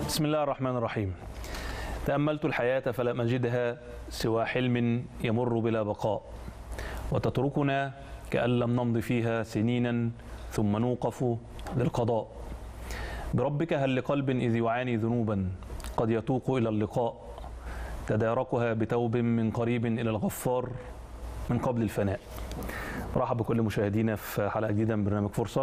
بسم الله الرحمن الرحيم تأملت الحياة فلم أجدها سوى حلم يمر بلا بقاء وتتركنا كأن لم نمض فيها سنينا ثم نوقف للقضاء بربك هل لقلب إذ يعاني ذنوبا قد يتوق إلى اللقاء تداركها بتوب من قريب إلى الغفار من قبل الفناء مرحب بكل مشاهدينا في حلقة جديدة من برنامج فرصة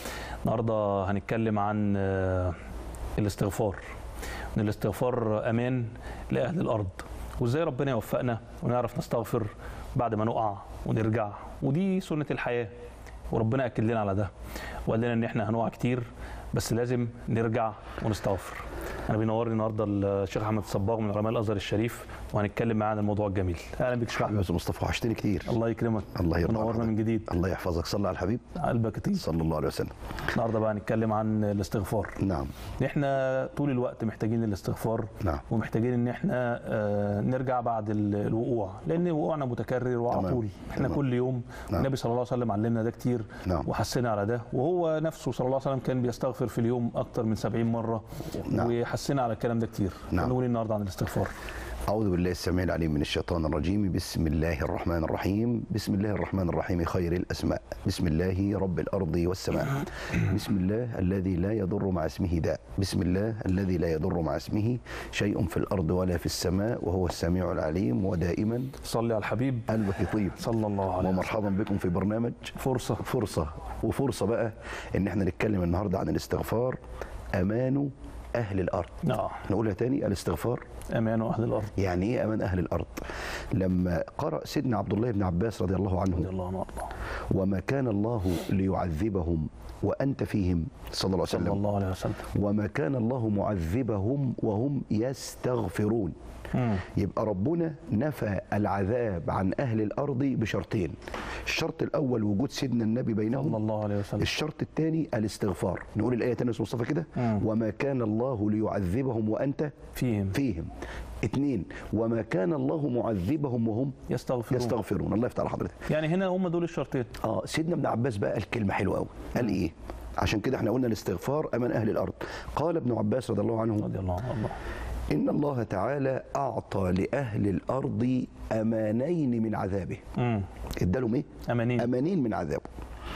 النهاردة هنتكلم عن آه، الاستغفار ان الاستغفار امان لاهل الارض وازاي ربنا يوفقنا ونعرف نستغفر بعد ما نقع ونرجع ودي سنه الحياه وربنا اكد لنا على ده وقال لنا ان احنا هنقع كتير بس لازم نرجع ونستغفر انا بينورني النهارده الشيخ احمد الصباغ من علماء الازهر الشريف وهنتكلم معاه عن الموضوع الجميل اهلا بك شيخ حبيبي احمد يا مصطفى وحشتني كتير الله يكرمك الله يرضى منورنا عنك. من جديد الله يحفظك صلى على الحبيب قلبك كتير صلى الله عليه وسلم النهارده بقى هنتكلم عن الاستغفار نعم احنا طول الوقت محتاجين الاستغفار نعم. ومحتاجين ان احنا آه، نرجع بعد ال- الوقوع لان وقوعنا متكرر وعلى تمام. طول احنا تمام. كل يوم نعم. النبي صلى الله عليه وسلم علمنا ده كتير نعم. وحسنا على ده وهو نفسه صلى الله عليه وسلم كان بيستغفر في اليوم اكتر من 70 مره نعم. وحسنا على الكلام ده كتير نعم. نقول النهارده عن الاستغفار أعوذ بالله السميع العليم من الشيطان الرجيم بسم الله الرحمن الرحيم بسم الله الرحمن الرحيم خير الأسماء بسم الله رب الأرض والسماء بسم الله الذي لا يضر مع اسمه داء بسم الله الذي لا يضر مع اسمه شيء في الأرض ولا في السماء وهو السميع العليم ودائما صلي على الحبيب قلبك يطيب صلى الله عليه وسلم ومرحبا بكم في برنامج فرصه فرصة وفرصة بقى إن احنا نتكلم النهاردة عن الاستغفار أمان أهل الأرض اه نقولها تاني الاستغفار امان اهل الارض يعني ايه امان اهل الارض لما قرا سيدنا عبد الله بن عباس رضي الله رضي عنه الله عنه وارضاه وما كان الله ليعذبهم وانت فيهم صلى الله عليه صلى وسلم الله عليه وسلم وما كان الله معذبهم وهم يستغفرون مم. يبقى ربنا نفى العذاب عن اهل الارض بشرطين الشرط الاول وجود سيدنا النبي صلى بينهم الله عليه وسلم الشرط الثاني الاستغفار نقول الايه تاني يا أستاذ مصطفى كده مم. وما كان الله ليعذبهم وانت فيهم فيهم اثنين وما كان الله معذبهم وهم يستغفرون يستغفرون الله يفتح على حضرتك يعني هنا هم دول الشرطين اه سيدنا ابن عباس بقى قال كلمه حلوه قوي قال ايه عشان كده احنا قلنا الاستغفار امان اهل الارض قال ابن عباس رضي الله عنه رضي الله عنه وارضاه ان الله تعالى اعطى لاهل الارض امانين من عذابه مم. ادالهم ايه امانين امانين من عذابه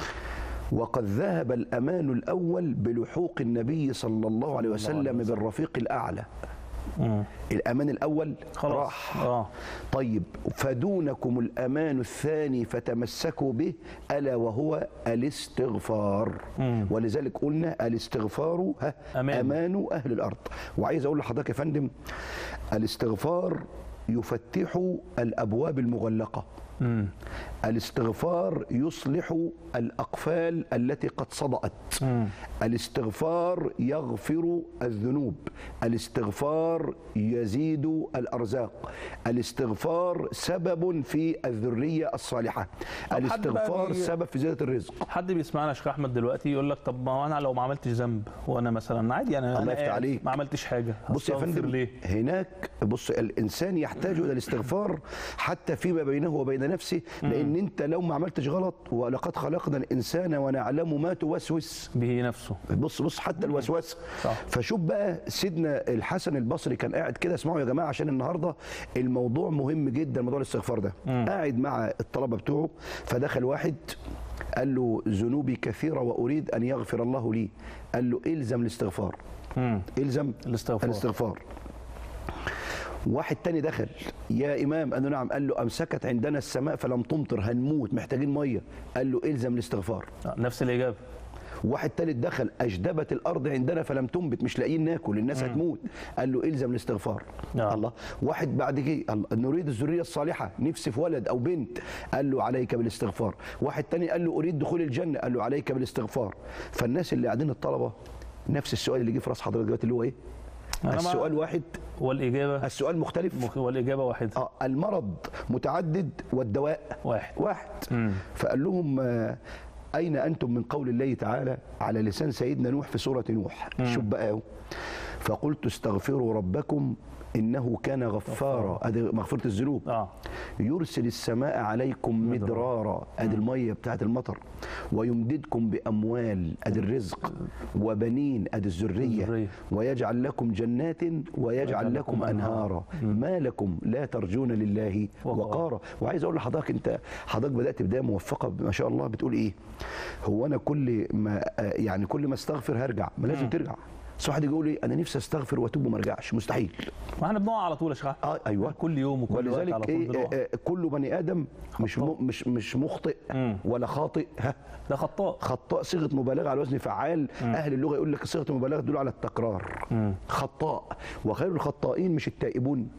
وقد ذهب الامان الاول بلحوق النبي صلى الله عليه صلى الله عليه وسلم وسلم. بالرفيق الاعلى مم. الامان الاول خلاص راح اه طيب فدونكم الأمان الثاني فتمسكوا به ألا وهو الاستغفار مم. ولذلك قلنا الاستغفار ها أمان. أمان أهل الأرض وعايز أقول لحضرتك يا فندم الاستغفار يفتح الأبواب المغلقة مم. الاستغفار يصلح الأقفال التي قد صدأت مم. الاستغفار يغفر الذنوب الاستغفار يزيد الأرزاق الاستغفار سبب في الذرية الصالحة طب حد الاستغفار بقى بي- سبب في زيادة الرزق حد بيسمعنا يا شيخ احمد دلوقتي يقول لك طب ما هو انا لو ما عملتش ذنب وانا مثلا عادي انا الله أنا يفتح قاعد عليك. ما عملتش حاجه بص يا أستغفر فندم ليه هناك بص الانسان يحتاج الى الاستغفار حتى فيما بينه وبين نفسه لان انت لو ما عملتش غلط ولقد خلقنا الانسان ونعلم ما توسوس به نفسه بص بص حتى الوسواس صح. فشوف بقى سيدنا الحسن البصري كان قاعد كده اسمعوا يا جماعه عشان النهارده الموضوع مهم جدا موضوع الاستغفار ده قاعد مع الطلبه بتوعه فدخل واحد قال له ذنوبي كثيره واريد ان يغفر الله لي قال له الزم الاستغفار مم. الزم الاستغفار. الاستغفار واحد تاني دخل يا امام قال له نعم قال له امسكت عندنا السماء فلم تمطر هنموت محتاجين ميه قال له الزم الاستغفار آه، نفس الاجابه واحد تالت دخل اجدبت الارض عندنا فلم تنبت مش لاقيين ناكل الناس هتموت قال له الزم الاستغفار نعم. الله واحد بعد كده الله، نريد الذريه الصالحه نفسي في ولد او بنت قال له عليك بالاستغفار واحد تاني قال له اريد دخول الجنه قال له عليك بالاستغفار فالناس اللي قاعدين الطلبه نفس السؤال اللي جه في راس حضرتك دلوقتي اللي هو ايه أنا ما- السؤال واحد والاجابه السؤال مختلف مخ- والاجابه واحده اه المرض متعدد والدواء واحد واحد مم. فقال لهم آه، أين أنتم من قول الله تعالى على لسان سيدنا نوح في سورة نوح شوف بقى اهو فقلت استغفروا ربكم انه كان غفارا ادي مغفره الذنوب اه يرسل السماء عليكم مدرارا ادي الميه بتاعت المطر ويمددكم باموال ادي الرزق وبنين ادي الذريه الذرية. ويجعل لكم جنات ويجعل لكم انهارا ما لكم لا ترجون لله وقارا. وقارا وعايز اقول لحضرتك انت حضرتك بدات بدايه موفقه ما شاء الله بتقول ايه هو انا كل ما آه، يعني كل ما استغفر هرجع ما لازم ترجع بس واحد يجي يقول لي انا نفسي استغفر واتوب وما ارجعش مستحيل ما احنا بنقع على طول يا شيخ اه ايوه كل يوم وكل وقت على ولذلك طول ايه بنقع آه، آه، كل بني ادم مش م- مش مش مخطئ مم. ولا خاطئ ها ده خطاء خطاء صيغه مبالغه على وزن فعال اهل اللغه يقول لك صيغه المبالغه تدل على التكرار خطاء وخير الخطائين مش التائبون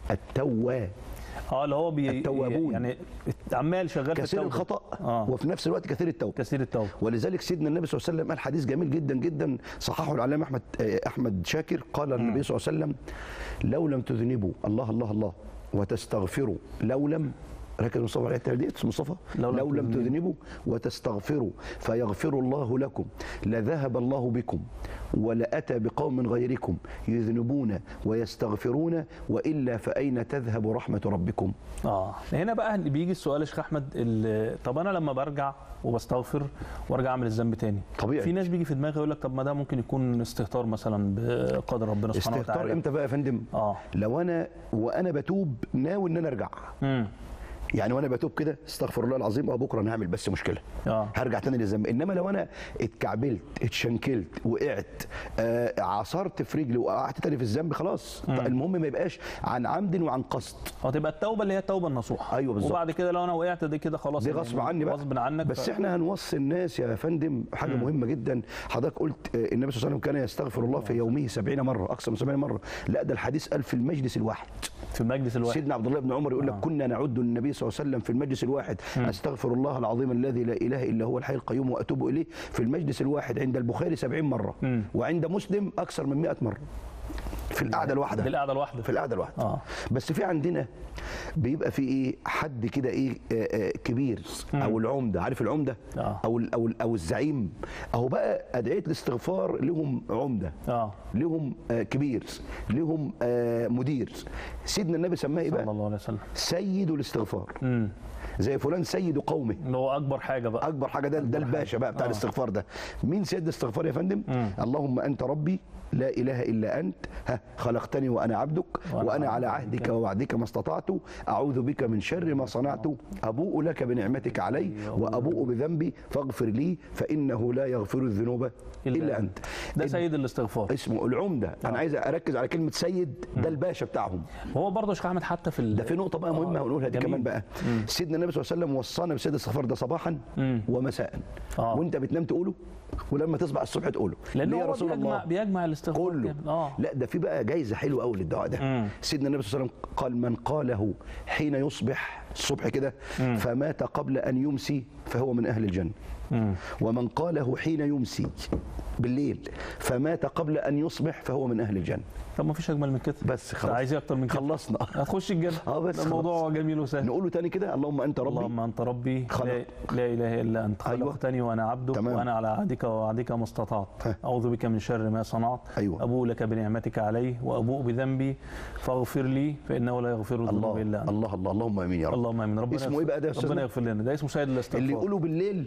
التواب اه اللي هو بي التوابون. يعني عمال شغال في كثير التوبة. الخطا اه وفي نفس الوقت كثير التوبه كثير التوبه ولذلك سيدنا النبي صلى الله عليه وسلم قال حديث جميل جدا جدا صححه العلامه احمد آه، احمد شاكر قال النبي صلى الله عليه وسلم لو لم تذنبوا الله الله الله وتستغفروا لو لم ركز مصطفى على التهديد مصطفى لو لو, لم لم تذنبوا وتستغفروا فيغفر الله لكم لذهب الله بكم ولاتى بقوم غيركم يذنبون ويستغفرون والا فاين تذهب رحمه ربكم اه هنا بقى اللي بيجي السؤال يا شيخ احمد ال- طب انا لما برجع وبستغفر وارجع اعمل الذنب تاني طبيعي. في ناس بيجي في دماغي يقول لك طب ما ده ممكن يكون استهتار مثلا بقدر ربنا سبحانه استهتار وتعالى امتى بقى يا فندم اه لو انا وانا بتوب ناوي ان انا ارجع امم يعني وانا بتوب كده استغفر الله العظيم اه بكره انا هعمل بس مشكله اه هرجع تاني للذنب انما لو انا اتكعبلت اتشنكلت وقعت آه عصرت في رجلي وقعت تاني في الذنب خلاص المهم ما يبقاش عن عمد وعن قصد هو تبقى التوبه اللي هي التوبه النصوحه أيوة بالظبط. وبعد كده لو انا وقعت دي كده خلاص دي يعني غصب عني بقى غصب عنك بس ف- احنا هنوصي الناس يا فندم حاجه مهمه جدا حضرتك قلت آه، النبي صلى الله عليه وسلم كان يستغفر الله في يومه سبعين مره اكثر من سبعين مره لا ده الحديث قال في المجلس الواحد في المجلس الواحد سيدنا عبد الله بن عمر يقول لك كنا نعد النبي صلى الله عليه وسلم في المجلس الواحد استغفر الله العظيم الذي لا اله الا هو الحي القيوم واتوب اليه في المجلس الواحد عند البخاري 70 مره مم. وعند مسلم اكثر من 100 مره في القعده دي الواحده القعده الواحده في القعده الواحده اه بس في عندنا بيبقى في ايه حد كده ايه آه، آه، كبير او العمده عارف العمده آه. او ال- او ال- او الزعيم اهو بقى ادعيه الاستغفار لهم عمده اه لهم آه، كبير لهم آه، مدير سيدنا النبي سماه ايه صلى بقى الله عليه وسلم سيد الاستغفار امم زي فلان سيد قومه اللي هو اكبر حاجه بقى اكبر حاجه ده ده الباشا بقى بتاع آه. الاستغفار ده مين سيد الاستغفار يا فندم مم. اللهم انت ربي لا اله الا انت ها خلقتني وانا عبدك وأنا وانا على على عهدك ووعدك ما استطعت اعوذ بك من شر ما صنعت ابوء لك بنعمتك علي وابوء بذنبي فاغفر لي فانه لا يغفر الذنوب الا انت ده سيد الاستغفار اسمه العمده انا عايز اركز على كلمه سيد ده الباشا بتاعهم هو برضه يا شيخ احمد حتى في ال- ده في نقطة بقى مهمة آه، هنقولها دي جميل. كمان بقى سيدنا النبي صلى الله عليه وسلم وصانا بسيد الاستغفار ده صباحا مم. ومساء آه. وانت بتنام تقوله ولما تصبح الصبح تقوله لان ليه هو يا رسول بيجمع الله بيجمع الاستغفار كله كامل. اه لا ده في بقى جايزة حلوة قوي للدعاء ده مم. سيدنا النبي صلى الله عليه وسلم قال من قاله حين يصبح الصبح كده فمات قبل أن يمسي فهو من أهل الجنة مم. ومن قاله حين يمسي بالليل فمات قبل أن يصبح فهو من أهل الجنة طب ما فيش اجمل من كده بس أنت خلاص عايز ايه اكتر من كده خلصنا هتخش الجنه اه بس ده الموضوع خلاص. جميل وسهل نقوله تاني كده اللهم أنت ربي اللهم انت ربي خلق. لا, لا اله الا انت أيوة. خلقتني وانا عبدك تمام. وانا على عهدك ووعدك ما استطعت ها. اعوذ بك من شر ما صنعت أيوة. ابوء لك بنعمتك علي وابوء بذنبي فاغفر لي فانه لا يغفر الذنوب الله الا انت الله الله اللهم امين يا رب اللهم امين ربنا اسمه يغفر- إيه بقى ده يا أستاذنا؟ ربنا يغفر لنا ده اسمه سيد الاستغفار اللي يقولوا بالليل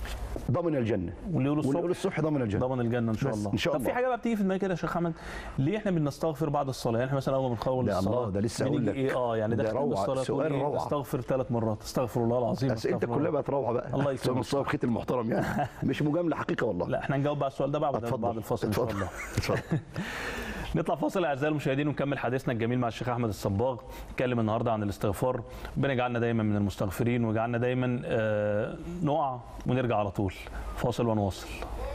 ضمن الجنه واللي يقولوا واللي الصبح يقولوا الصبح ضمن الجنه ضمن الجنه ان شاء بس الله إن شاء طب الله. في حاجه بقى بتيجي في دماغي كده يا شيخ احمد ليه احنا بنستغفر بعد الصلاه يعني احنا مثلا اول ما بنخلص لا الصلاه الله، ده لسه هقول بنيجي لك. ايه اه يعني ده داخلين روعة، الصلاه تقول سؤال إيه؟ روعة. استغفر ثلاث مرات استغفر الله العظيم اسئلتك أستغفر كلها الله. بقت روعه بقى الله يكرمك. استاذ مصطفى بخيت المحترم يعني مش مجامله حقيقه والله لا احنا نجاوب على السؤال ده بعد اتفضل بعد الفاصل ان شاء اتفضل. الله اتفضل نطلع فاصل اعزائي المشاهدين ونكمل حديثنا الجميل مع الشيخ احمد الصباغ نتكلم النهارده عن الاستغفار ربنا يجعلنا دايما من المستغفرين ويجعلنا دايما آه، نقع ونرجع على طول فاصل ونواصل